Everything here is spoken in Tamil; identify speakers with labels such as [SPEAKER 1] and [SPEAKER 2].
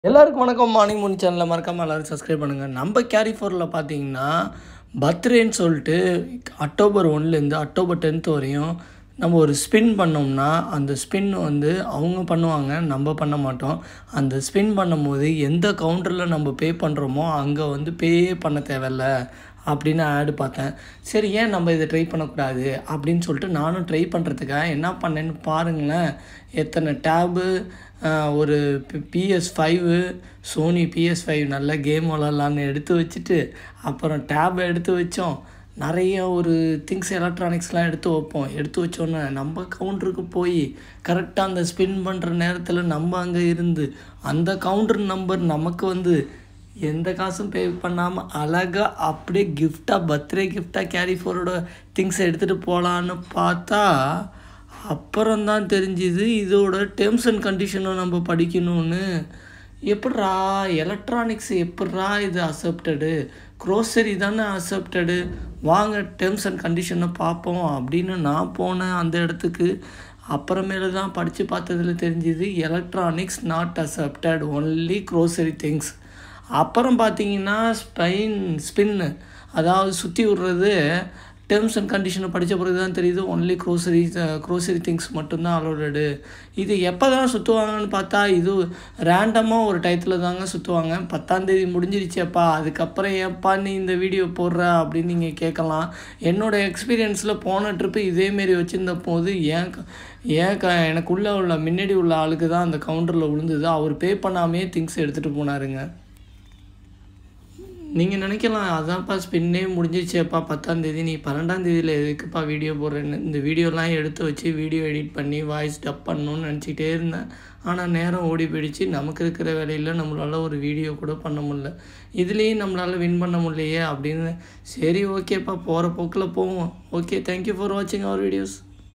[SPEAKER 1] எல்லாருக்கும் வணக்கம் மார்னிங் மூணு சேனலில் மறக்காமல் எல்லோரும் சப்ஸ்கிரைப் பண்ணுங்கள் நம்ம கேரி ஃபோரில் பார்த்தீங்கன்னா பர்த்டேன்னு சொல்லிட்டு அக்டோபர் ஒன்லேருந்து அக்டோபர் டென்த் வரையும் நம்ம ஒரு ஸ்பின் பண்ணோம்னா அந்த ஸ்பின் வந்து அவங்க பண்ணுவாங்க நம்ம பண்ண மாட்டோம் அந்த ஸ்பின் பண்ணும்போது எந்த கவுண்டரில் நம்ம பே பண்ணுறோமோ அங்கே வந்து பே பண்ண தேவையில்ல அப்படின்னு ஆடு பார்த்தேன் சரி ஏன் நம்ம இதை ட்ரை பண்ணக்கூடாது அப்படின்னு சொல்லிட்டு நானும் ட்ரை பண்ணுறதுக்காக என்ன பண்ணேன்னு பாருங்களேன் எத்தனை டேபு ஒரு P S five Sony P S five நல்ல கேம் விளாட்லான்னு எடுத்து வச்சுட்டு அப்புறம் டேப் எடுத்து வச்சோம் நிறைய ஒரு திங்ஸ் எலக்ட்ரானிக்ஸ்லாம் எடுத்து வைப்போம் எடுத்து வச்சோன்னே நம்ம கவுண்டருக்கு போய் கரெக்டாக அந்த ஸ்பின் பண்ணுற நேரத்தில் நம்ம அங்கே இருந்து அந்த கவுண்டர் நம்பர் நமக்கு வந்து எந்த காசும் பே பண்ணாமல் அழகாக அப்படியே கிஃப்டாக பர்த்டே கிஃப்டாக கேரி ஃபோரோட திங்ஸை எடுத்துகிட்டு போகலான்னு பார்த்தா அப்புறம்தான் தெரிஞ்சுது இதோட டேர்ம்ஸ் அண்ட் கண்டிஷனை நம்ம படிக்கணும்னு எப்பட்றா எலக்ட்ரானிக்ஸ் எப்பட்றா இது அக்செப்டடு க்ரோசரி தானே அக்செப்டடு வாங்க டேர்ம்ஸ் அண்ட் கண்டிஷனை பார்ப்போம் அப்படின்னு நான் போனேன் அந்த இடத்துக்கு அப்புறமேல தான் படித்து பார்த்ததுல தெரிஞ்சுது electronics not accepted only grocery things அப்புறம் பார்த்தீங்கன்னா ஸ்பைன் ஸ்பின்னு அதாவது சுற்றி விட்றது டேர்ம்ஸ் அண்ட் கண்டிஷனை படித்த பிறகு தான் தெரியுது ஒன்லி க்ரோசரி க்ரோசரி திங்ஸ் மட்டும்தான் அலோடடு இது எப்போ தான் சுற்றுவாங்கன்னு பார்த்தா இது ரேண்டமாக ஒரு டயத்தில் தாங்க சுற்றுவாங்க பத்தாந்தேதி முடிஞ்சிருச்சேப்பா அதுக்கப்புறம் ஏப்பா நீ இந்த வீடியோ போடுற அப்படின்னு நீங்கள் கேட்கலாம் என்னோடய எக்ஸ்பீரியன்ஸில் போன ட்ரிப்பு இதேமாரி வச்சுருந்த போது ஏன் க- ஏன் க எனக்குள்ளே உள்ள முன்னாடி உள்ள ஆளுக்கு தான் அந்த கவுண்டரில் விழுந்தது அவர் பே பண்ணாமே திங்ஸ் எடுத்துகிட்டு போனாருங்க நீங்கள் நினைக்கலாம் அதான்ப்பா ஸ்பின்னே முடிஞ்சிச்சேப்பா பத்தாந்தேதி நீ பன்னெண்டாந்தேதியில் எதுக்குப்பா வீடியோ போடுறேன்னு இந்த வீடியோலாம் எடுத்து வச்சு வீடியோ எடிட் பண்ணி வாய்ஸ் டப் பண்ணணும்னு நினச்சிக்கிட்டே இருந்தேன் ஆனால் நேரம் ஓடி போயிடுச்சு நமக்கு இருக்கிற வேலையில் நம்மளால் ஒரு வீடியோ கூட பண்ண முடியல இதுலேயும் நம்மளால் வின் பண்ண முடியலையே அப்படின்னு சரி ஓகேப்பா போகிற போக்கில் போவோம் ஓகே தேங்க்யூ ஃபார் வாட்சிங் அவர் வீடியோஸ்